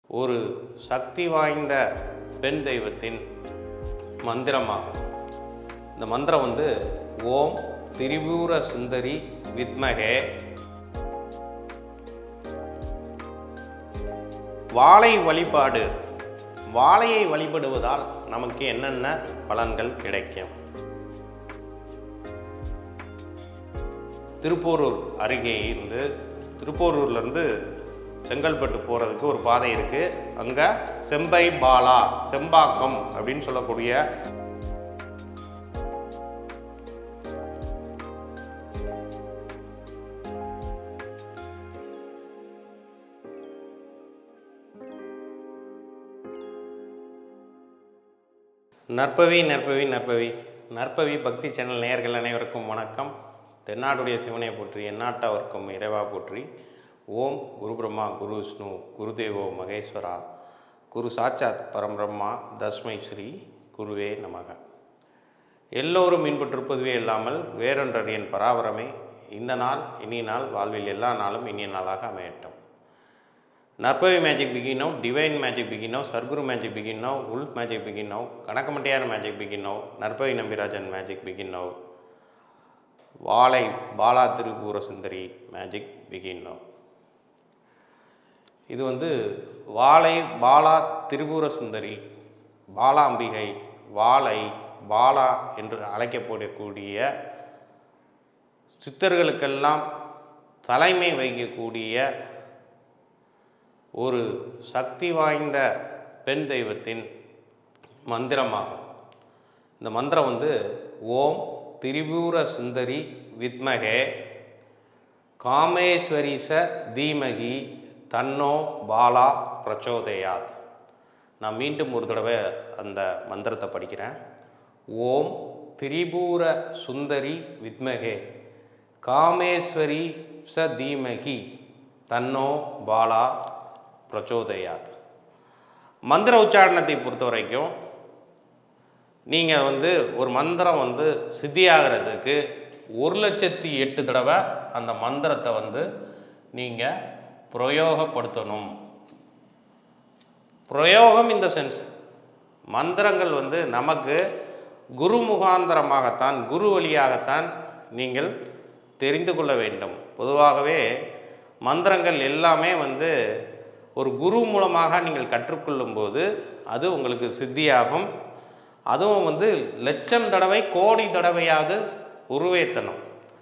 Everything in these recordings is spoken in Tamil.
ஒரு சக்தி வாய்ந்த பெண் தெய்வத்தின் மந்திரமாகும் இந்த மந்திரம் வந்து ஓம் திரிபுர சுந்தரி வித்மகே வாழை வழிபாடு வாழையை வழிபடுவதால் நமக்கு என்னென்ன பலன்கள் கிடைக்கும் திருப்போரூர் அருகே இருந்து திருப்போரூர்லேருந்து செங்கல்பட்டு போகிறதுக்கு ஒரு பாதை இருக்குது அங்கே செம்பை பாலா செம்பாக்கம் அப்படின்னு சொல்லக்கூடிய நற்பவி நற்பவி நற்பவி நற்பவி பக்தி சேனல் நேயர்கள் அனைவருக்கும் வணக்கம் தென்னாடுடைய சிவனை போற்றி எந்நாட்டவர்க்கும் இறைவா போற்றி ஓம் குரு பிரம்மா குரு விஷ்ணு குருதேவோ மகேஸ்வரா குரு சாட்சாத் பரம்பிரம்மா தஸ்மை ஸ்ரீ குருவே நமக எல்லோரும் இன்பற்றிருப்பதுவே இல்லாமல் வேறொன்றறியன் பராபரமே இந்த நாள் இனிய நாள் வாழ்வில் எல்லா நாளும் இனிய நாளாக அமையட்டும் நற்பவி மேஜிக் பிகினோ டிவைன் மேஜிக் பிகினோ சர்க்குரு மேஜிக் பிகினோ உல்ஃப் மேஜிக் பிகினோ கணக்கமட்டையார் மேஜிக் பிகினோ நற்பவி நம்பிராஜன் மேஜிக் பிகினோ வாழை பாலா திருப்பூர சுந்தரி மேஜிக் பிகினோ இது வந்து வாழை பாலா திரிபுர சுந்தரி பாலாம்பிகை வாழை பாலா என்று அழைக்கப்படக்கூடிய சித்தர்களுக்கெல்லாம் தலைமை வகிக்கக்கூடிய ஒரு சக்தி வாய்ந்த பெண் தெய்வத்தின் மந்திரமாகும் இந்த மந்திரம் வந்து ஓம் திரிபுர சுந்தரி வித்மகே காமேஸ்வரி ச தீமகி தன்னோ பாலா பிரச்சோதயாத் நான் மீண்டும் ஒரு தடவை அந்த மந்திரத்தை படிக்கிறேன் ஓம் திரிபுர சுந்தரி வித்மகே காமேஸ்வரி ச தீமகி தன்னோ பாலா பிரச்சோதயாத் மந்திர உச்சாரணத்தை பொறுத்த வரைக்கும் நீங்கள் வந்து ஒரு மந்திரம் வந்து சித்தியாகிறதுக்கு ஒரு லட்சத்தி எட்டு தடவை அந்த மந்திரத்தை வந்து நீங்கள் பிரயோகப்படுத்தணும் பிரயோகம் இந்த சென்ஸ் மந்திரங்கள் வந்து நமக்கு குரு முகாந்தரமாகத்தான் குரு வழியாகத்தான் நீங்கள் தெரிந்து கொள்ள வேண்டும் பொதுவாகவே மந்திரங்கள் எல்லாமே வந்து ஒரு குரு மூலமாக நீங்கள் கற்றுக்கொள்ளும்போது அது உங்களுக்கு சித்தியாகும் அதுவும் வந்து லட்சம் தடவை கோடி தடவையாவது உருவேற்றணும்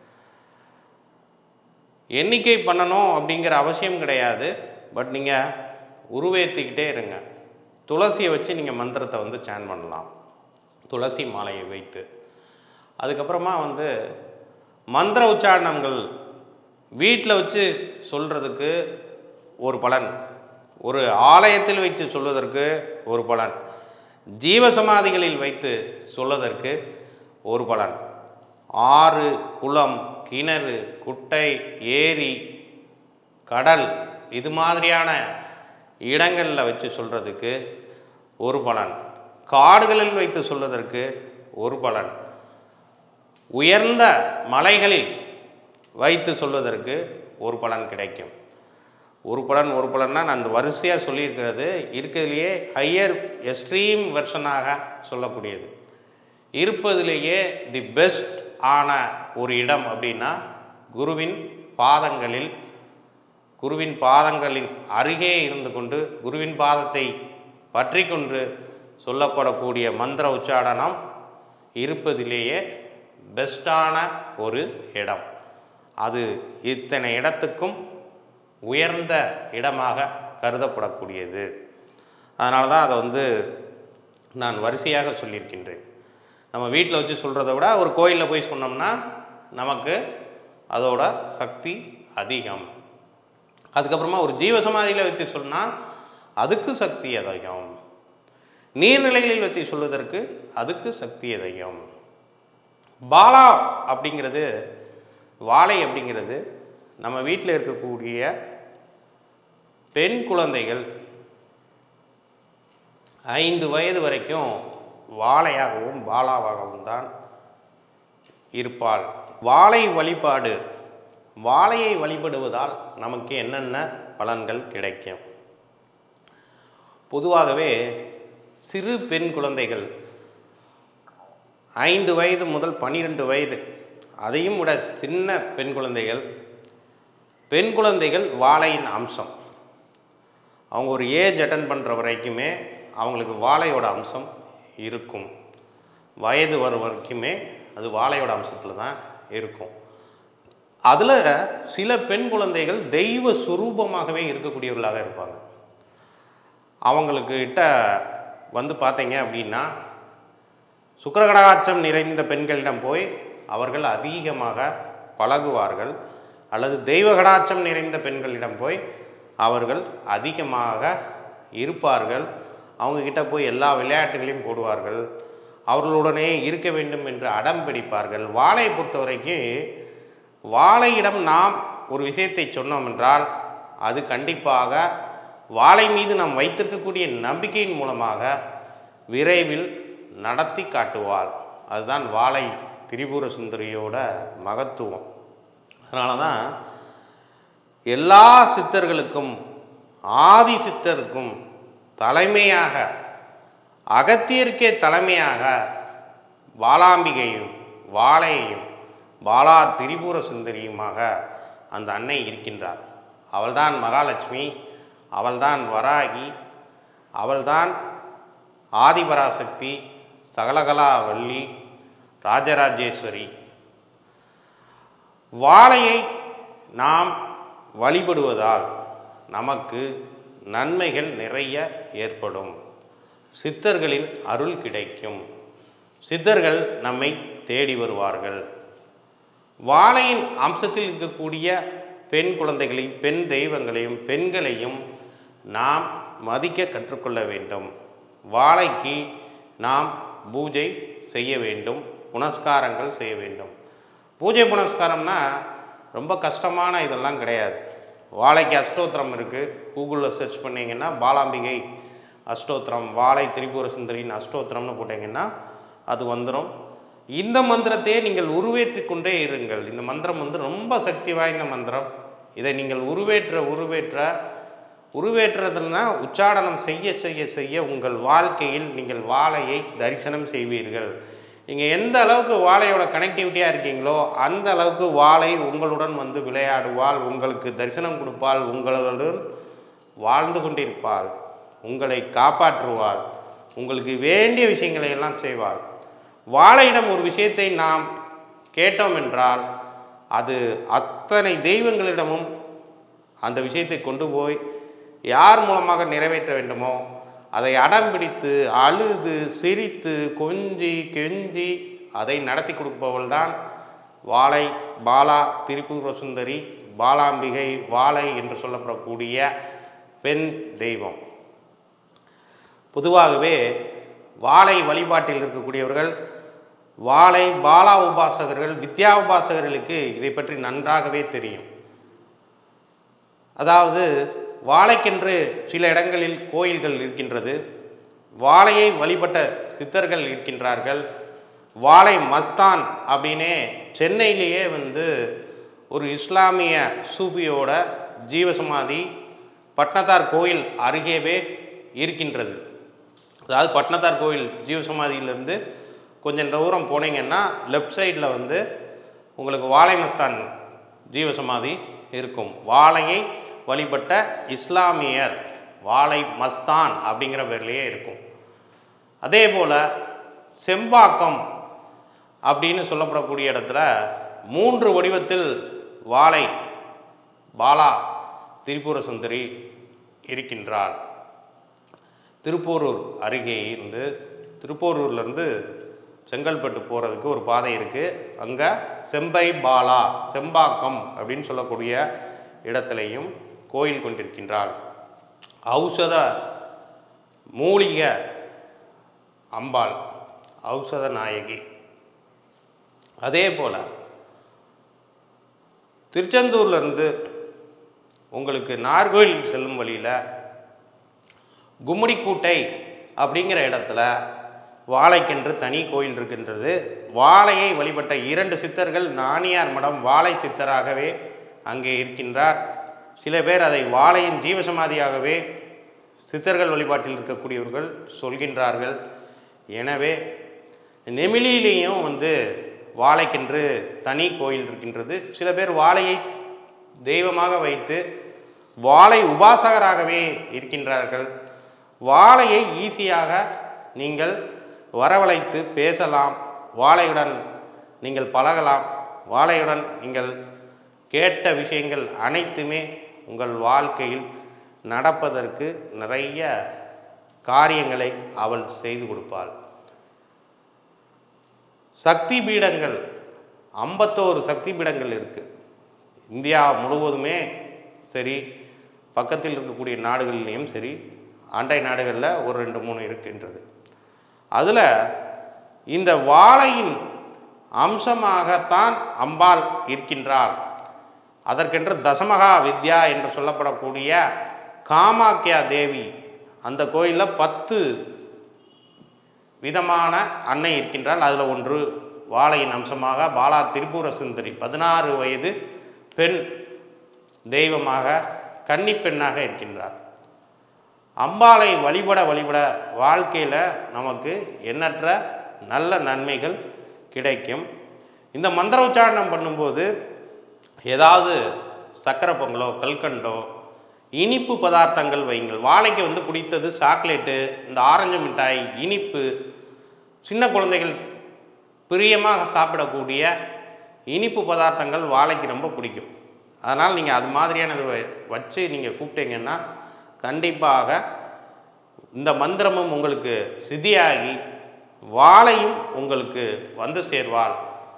எண்ணிக்கை பண்ணணும் அப்படிங்கிற அவசியம் கிடையாது பட் நீங்கள் உருவேற்றிக்கிட்டே இருங்க துளசியை வச்சு நீங்கள் மந்திரத்தை வந்து சேன் பண்ணலாம் துளசி மாலையை வைத்து அதுக்கப்புறமா வந்து மந்திர உச்சாரணங்கள் வீட்டில் வச்சு சொல்கிறதுக்கு ஒரு பலன் ஒரு ஆலயத்தில் வைத்து சொல்வதற்கு ஒரு பலன் ஜீவசமாதிகளில் வைத்து சொல்வதற்கு ஒரு பலன் ஆறு குளம் கிணறு குட்டை ஏரி கடல் இது மாதிரியான இடங்களில் வச்சு சொல்கிறதுக்கு ஒரு பலன் காடுகளில் வைத்து சொல்வதற்கு ஒரு பலன் உயர்ந்த மலைகளில் வைத்து சொல்வதற்கு ஒரு பலன் கிடைக்கும் ஒரு பலன் ஒரு பலன்னா நான் அந்த வரிசையாக சொல்லியிருக்கிறது இருக்கிறதுலையே ஹையர் எக்ஸ்ட்ரீம் வெர்ஷனாக சொல்லக்கூடியது இருப்பதிலேயே தி பெஸ்ட் ஆன ஒரு இடம் அப்படின்னா குருவின் பாதங்களில் குருவின் பாதங்களின் அருகே இருந்து கொண்டு குருவின் பாதத்தை பற்றி கொண்டு சொல்லப்படக்கூடிய மந்திர உச்சாடனம் இருப்பதிலேயே பெஸ்டான ஒரு இடம் அது இத்தனை இடத்துக்கும் உயர்ந்த இடமாக கருதப்படக்கூடியது அதனால தான் அதை வந்து நான் வரிசையாக சொல்லியிருக்கின்றேன் நம்ம வீட்டில் வச்சு சொல்கிறத விட ஒரு கோயிலில் போய் சொன்னோம்னா நமக்கு அதோட சக்தி அதிகம் அதுக்கப்புறமா ஒரு ஜீவசமாதியில் வைத்து சொன்னால் அதுக்கு சக்தி அதிகம் நீர்நிலைகளில் வைத்து சொல்வதற்கு அதுக்கு சக்தி அதிகம் பாலா அப்படிங்கிறது வாழை அப்படிங்கிறது நம்ம வீட்டில் இருக்கக்கூடிய பெண் குழந்தைகள் ஐந்து வயது வரைக்கும் வாழையாகவும் பாலாவாகவும் தான் இருப்பாள் வாழை வழிபாடு வாழையை வழிபடுவதால் நமக்கு என்னென்ன பலன்கள் கிடைக்கும் பொதுவாகவே சிறு பெண் குழந்தைகள் ஐந்து வயது முதல் பன்னிரெண்டு வயது அதையும் விட சின்ன பெண் குழந்தைகள் பெண் குழந்தைகள் வாழையின் அம்சம் அவங்க ஒரு ஏஜ் அட்டன் பண்ணுற வரைக்குமே அவங்களுக்கு வாழையோட அம்சம் இருக்கும் வயது வரும் வரைக்குமே அது வாழையோட அம்சத்தில் தான் இருக்கும் அதில் சில பெண் குழந்தைகள் தெய்வ சுரூபமாகவே இருக்கக்கூடியவர்களாக இருப்பாங்க அவங்களுக்கு கிட்ட வந்து பார்த்தீங்க அப்படின்னா சுக்கரகடாட்சம் நிறைந்த பெண்களிடம் போய் அவர்கள் அதிகமாக பழகுவார்கள் அல்லது தெய்வ கடாட்சம் நிறைந்த பெண்களிடம் போய் அவர்கள் அதிகமாக இருப்பார்கள் அவங்கக்கிட்ட போய் எல்லா விளையாட்டுகளையும் போடுவார்கள் அவர்களுடனே இருக்க வேண்டும் என்று அடம் பிடிப்பார்கள் வாழையை பொறுத்த வரைக்கும் வாழையிடம் நாம் ஒரு விஷயத்தை சொன்னோம் என்றால் அது கண்டிப்பாக வாழை மீது நாம் வைத்திருக்கக்கூடிய நம்பிக்கையின் மூலமாக விரைவில் நடத்தி காட்டுவாள் அதுதான் வாழை திரிபுர சுந்தரியோட மகத்துவம் அதனால தான் எல்லா சித்தர்களுக்கும் ஆதி சித்தருக்கும் தலைமையாக அகத்தியருக்கே தலைமையாக பாலாம்பிகையும் வாழையையும் பாலா திரிபுர சுந்தரியுமாக அந்த அன்னை இருக்கின்றார் அவள்தான் மகாலட்சுமி அவள்தான் வராகி அவள்தான் ஆதிபராசக்தி சகலகலா வள்ளி ராஜராஜேஸ்வரி வாழையை நாம் வழிபடுவதால் நமக்கு நன்மைகள் நிறைய ஏற்படும் சித்தர்களின் அருள் கிடைக்கும் சித்தர்கள் நம்மை தேடி வருவார்கள் வாழையின் அம்சத்தில் இருக்கக்கூடிய பெண் குழந்தைகளையும் பெண் தெய்வங்களையும் பெண்களையும் நாம் மதிக்க கற்றுக்கொள்ள வேண்டும் வாழைக்கு நாம் பூஜை செய்ய வேண்டும் புனஸ்காரங்கள் செய்ய வேண்டும் பூஜை புனஸ்காரம்னா ரொம்ப கஷ்டமான இதெல்லாம் கிடையாது வாழைக்கு அஷ்டோத்திரம் இருக்குது கூகுளில் சர்ச் பண்ணிங்கன்னா பாலாம்பிகை அஷ்டோத்திரம் வாழை திரிபுர சுந்தரின் அஷ்டோத்திரம்னு போட்டிங்கன்னா அது வந்துடும் இந்த மந்திரத்தையே நீங்கள் உருவேற்றி கொண்டே இருங்கள் இந்த மந்திரம் வந்து ரொம்ப சக்தி வாய்ந்த மந்திரம் இதை நீங்கள் உருவேற்ற உருவேற்ற உருவேற்றுறதுனா உச்சாடனம் செய்ய செய்ய செய்ய உங்கள் வாழ்க்கையில் நீங்கள் வாழையை தரிசனம் செய்வீர்கள் நீங்கள் எந்த அளவுக்கு வாழையோட கனெக்டிவிட்டியாக இருக்கீங்களோ அந்த அளவுக்கு வாழை உங்களுடன் வந்து விளையாடுவாள் உங்களுக்கு தரிசனம் கொடுப்பாள் உங்களுடன் வாழ்ந்து கொண்டிருப்பாள் உங்களை காப்பாற்றுவாள் உங்களுக்கு வேண்டிய விஷயங்களை எல்லாம் செய்வாள் வாழையிடம் ஒரு விஷயத்தை நாம் கேட்டோம் என்றால் அது அத்தனை தெய்வங்களிடமும் அந்த விஷயத்தை கொண்டு போய் யார் மூலமாக நிறைவேற்ற வேண்டுமோ அதை அடம் பிடித்து அழுது சிரித்து கொஞ்சி கெஞ்சி அதை நடத்தி கொடுப்பவள் தான் வாழை பாலா திரிபுர சுந்தரி பாலாம்பிகை வாழை என்று சொல்லப்படக்கூடிய பெண் தெய்வம் பொதுவாகவே வாழை வழிபாட்டில் இருக்கக்கூடியவர்கள் வாழை பாலா உபாசகர்கள் வித்யா உபாசகர்களுக்கு இதை பற்றி நன்றாகவே தெரியும் அதாவது வாழைக்கென்று சில இடங்களில் கோயில்கள் இருக்கின்றது வாழையை வழிபட்ட சித்தர்கள் இருக்கின்றார்கள் வாழை மஸ்தான் அப்படின்னே சென்னையிலேயே வந்து ஒரு இஸ்லாமிய சூஃபியோட ஜீவசமாதி பட்னத்தார் கோயில் அருகேவே இருக்கின்றது அதாவது பட்னத்தார் கோயில் ஜீவசமாதியிலேருந்து கொஞ்சம் தூரம் போனீங்கன்னா லெஃப்ட் சைடில் வந்து உங்களுக்கு வாழை மஸ்தான் ஜீவசமாதி இருக்கும் வாழையை வழிபட்ட இஸ்லாமியர் வாழை மஸ்தான் அப்படிங்கிற பேர்லேயே இருக்கும் அதே போல் செம்பாக்கம் அப்படின்னு சொல்லப்படக்கூடிய இடத்துல மூன்று வடிவத்தில் வாழை பாலா திரிபுர சுந்தரி இருக்கின்றார் திருப்போரூர் அருகே இருந்து திருப்போரூர்லேருந்து செங்கல்பட்டு போகிறதுக்கு ஒரு பாதை இருக்குது அங்கே செம்பை பாலா செம்பாக்கம் அப்படின்னு சொல்லக்கூடிய இடத்துலையும் கோயில் கொண்டிருக்கின்றாள் ஔஷத மூலிகை அம்பாள் ஔஷத நாயகி அதே போல் திருச்செந்தூர்லேருந்து உங்களுக்கு நார்கோயில் செல்லும் வழியில் கும்மிடிக்கூட்டை அப்படிங்கிற இடத்துல வாழைக்கென்று தனி கோயில் இருக்கின்றது வாழையை வழிபட்ட இரண்டு சித்தர்கள் நாணியார் மடம் வாழை சித்தராகவே அங்கே இருக்கின்றார் சில பேர் அதை வாழையின் ஜீவசமாதியாகவே சித்தர்கள் வழிபாட்டில் இருக்கக்கூடியவர்கள் சொல்கின்றார்கள் எனவே நெமிலியிலேயும் வந்து வாழைக்கென்று தனி கோயில் இருக்கின்றது சில பேர் வாழையை தெய்வமாக வைத்து வாழை உபாசகராகவே இருக்கின்றார்கள் வாழையை ஈஸியாக நீங்கள் வரவழைத்து பேசலாம் வாழையுடன் நீங்கள் பழகலாம் வாழையுடன் நீங்கள் கேட்ட விஷயங்கள் அனைத்துமே உங்கள் வாழ்க்கையில் நடப்பதற்கு நிறைய காரியங்களை அவள் செய்து கொடுப்பாள் சக்தி பீடங்கள் ஐம்பத்தோரு சக்தி பீடங்கள் இருக்குது இந்தியா முழுவதுமே சரி பக்கத்தில் இருக்கக்கூடிய நாடுகள்லேயும் சரி அண்டை நாடுகளில் ஒரு ரெண்டு மூணு இருக்கின்றது அதில் இந்த வாழையின் அம்சமாகத்தான் அம்பாள் இருக்கின்றாள் அதற்கென்று தசமகா வித்யா என்று சொல்லப்படக்கூடிய காமாக்கியா தேவி அந்த கோயிலில் பத்து விதமான அன்னை இருக்கின்றால் அதில் ஒன்று வாழையின் அம்சமாக பாலா திரிபுர சுந்தரி பதினாறு வயது பெண் தெய்வமாக கன்னி பெண்ணாக இருக்கின்றார் அம்பாளை வழிபட வழிபட வாழ்க்கையில் நமக்கு எண்ணற்ற நல்ல நன்மைகள் கிடைக்கும் இந்த மந்திர உச்சாரணம் பண்ணும்போது ஏதாவது சக்கரை பொங்கலோ கல்கண்டோ இனிப்பு பதார்த்தங்கள் வைங்கள் வாழைக்கு வந்து பிடித்தது சாக்லேட்டு இந்த ஆரஞ்சு மிட்டாய் இனிப்பு சின்ன குழந்தைகள் பிரியமாக சாப்பிடக்கூடிய இனிப்பு பதார்த்தங்கள் வாழைக்கு ரொம்ப பிடிக்கும் அதனால் நீங்கள் அது மாதிரியானது வ- வச்சு நீங்கள் கூப்பிட்டீங்கன்னா கண்டிப்பாக இந்த மந்திரமும் உங்களுக்கு சித்தியாகி வாழையும் உங்களுக்கு வந்து சேர்வாள்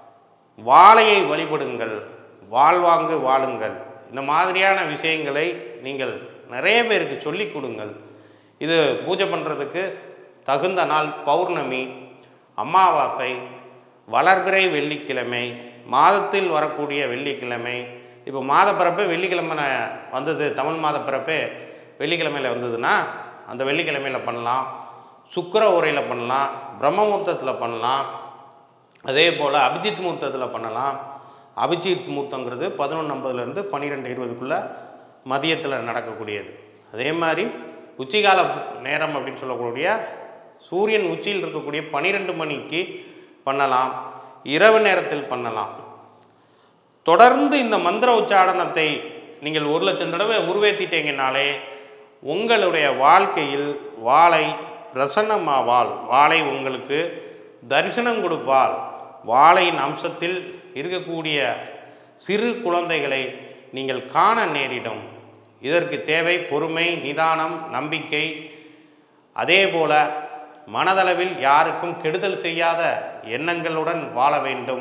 வாழையை வழிபடுங்கள் வாழ்வாங்கு வாழுங்கள் இந்த மாதிரியான விஷயங்களை நீங்கள் நிறைய பேருக்கு சொல்லிக் கொடுங்கள் இது பூஜை பண்ணுறதுக்கு தகுந்த நாள் பௌர்ணமி அமாவாசை வளர்பிறை வெள்ளிக்கிழமை மாதத்தில் வரக்கூடிய வெள்ளிக்கிழமை இப்போ மாத பிறப்பு வெள்ளிக்கிழமை ந- வந்தது தமிழ் மாத பிறப்பு வெள்ளிக்கிழமையில் வந்ததுன்னா அந்த வெள்ளிக்கிழமையில் பண்ணலாம் சுக்கிர உரையில் பண்ணலாம் பிரம்ம முகூர்த்தத்தில் பண்ணலாம் அதே போல் அபிஜித் முகூர்த்தத்தில் பண்ணலாம் அபிஜித் முகூர்த்தங்கிறது பதினொன்று ஐம்பதுலேருந்து பன்னிரெண்டு இருபதுக்குள்ளே மதியத்தில் நடக்கக்கூடியது அதே மாதிரி உச்சிகால நேரம் அப்படின்னு சொல்லக்கூடிய சூரியன் உச்சியில் இருக்கக்கூடிய பன்னிரெண்டு மணிக்கு பண்ணலாம் இரவு நேரத்தில் பண்ணலாம் தொடர்ந்து இந்த மந்திர உச்சாரணத்தை நீங்கள் ஒரு லட்சம் தடவை உருவேற்றிட்டீங்கனாலே உங்களுடைய வாழ்க்கையில் வாளை பிரசன்னமாவாள் வாளை உங்களுக்கு தரிசனம் கொடுப்பாள் வாழையின் அம்சத்தில் இருக்கக்கூடிய சிறு குழந்தைகளை நீங்கள் காண நேரிடும் இதற்கு தேவை பொறுமை நிதானம் நம்பிக்கை அதே போல மனதளவில் யாருக்கும் கெடுதல் செய்யாத எண்ணங்களுடன் வாழ வேண்டும்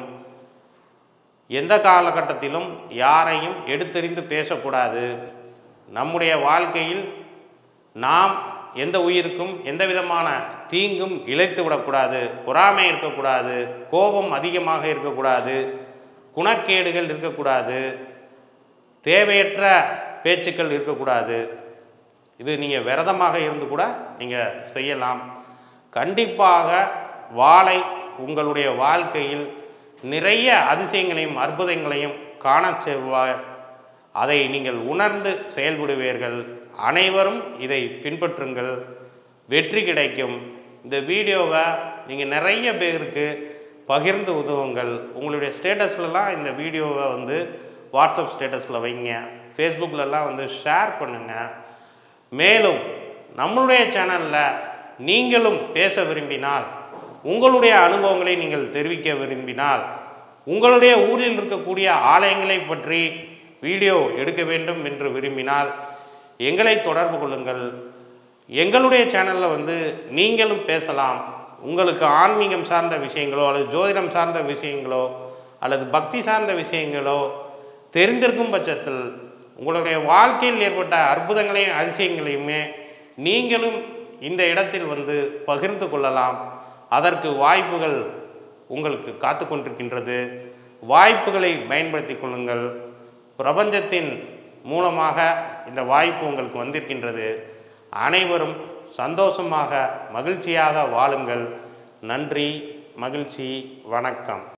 எந்த காலகட்டத்திலும் யாரையும் எடுத்தெறிந்து பேசக்கூடாது நம்முடைய வாழ்க்கையில் நாம் எந்த உயிருக்கும் எந்த விதமான தீங்கும் இழைத்து விடக்கூடாது பொறாமை இருக்கக்கூடாது கோபம் அதிகமாக இருக்கக்கூடாது குணக்கேடுகள் இருக்கக்கூடாது தேவையற்ற பேச்சுக்கள் இருக்கக்கூடாது இது நீங்கள் விரதமாக இருந்து கூட நீங்கள் செய்யலாம் கண்டிப்பாக வாழை உங்களுடைய வாழ்க்கையில் நிறைய அதிசயங்களையும் அற்புதங்களையும் காணச் செவ்வாய் அதை நீங்கள் உணர்ந்து செயல்படுவீர்கள் அனைவரும் இதை பின்பற்றுங்கள் வெற்றி கிடைக்கும் இந்த வீடியோவை நீங்கள் நிறைய பேருக்கு பகிர்ந்து உதவுங்கள் உங்களுடைய ஸ்டேட்டஸ்லலாம் இந்த வீடியோவை வந்து வாட்ஸ்அப் ஸ்டேட்டஸில் வைங்க ஃபேஸ்புக்கிலலாம் வந்து ஷேர் பண்ணுங்கள் மேலும் நம்மளுடைய சேனலில் நீங்களும் பேச விரும்பினால் உங்களுடைய அனுபவங்களை நீங்கள் தெரிவிக்க விரும்பினால் உங்களுடைய ஊரில் இருக்கக்கூடிய ஆலயங்களை பற்றி வீடியோ எடுக்க வேண்டும் என்று விரும்பினால் எங்களை தொடர்பு கொள்ளுங்கள் எங்களுடைய சேனலில் வந்து நீங்களும் பேசலாம் உங்களுக்கு ஆன்மீகம் சார்ந்த விஷயங்களோ அல்லது ஜோதிடம் சார்ந்த விஷயங்களோ அல்லது பக்தி சார்ந்த விஷயங்களோ தெரிந்திருக்கும் பட்சத்தில் உங்களுடைய வாழ்க்கையில் ஏற்பட்ட அற்புதங்களையும் அதிசயங்களையுமே நீங்களும் இந்த இடத்தில் வந்து பகிர்ந்து கொள்ளலாம் அதற்கு வாய்ப்புகள் உங்களுக்கு காத்து கொண்டிருக்கின்றது வாய்ப்புகளை பயன்படுத்தி கொள்ளுங்கள் பிரபஞ்சத்தின் மூலமாக இந்த வாய்ப்பு உங்களுக்கு வந்திருக்கின்றது அனைவரும் சந்தோஷமாக மகிழ்ச்சியாக வாழுங்கள் நன்றி மகிழ்ச்சி வணக்கம்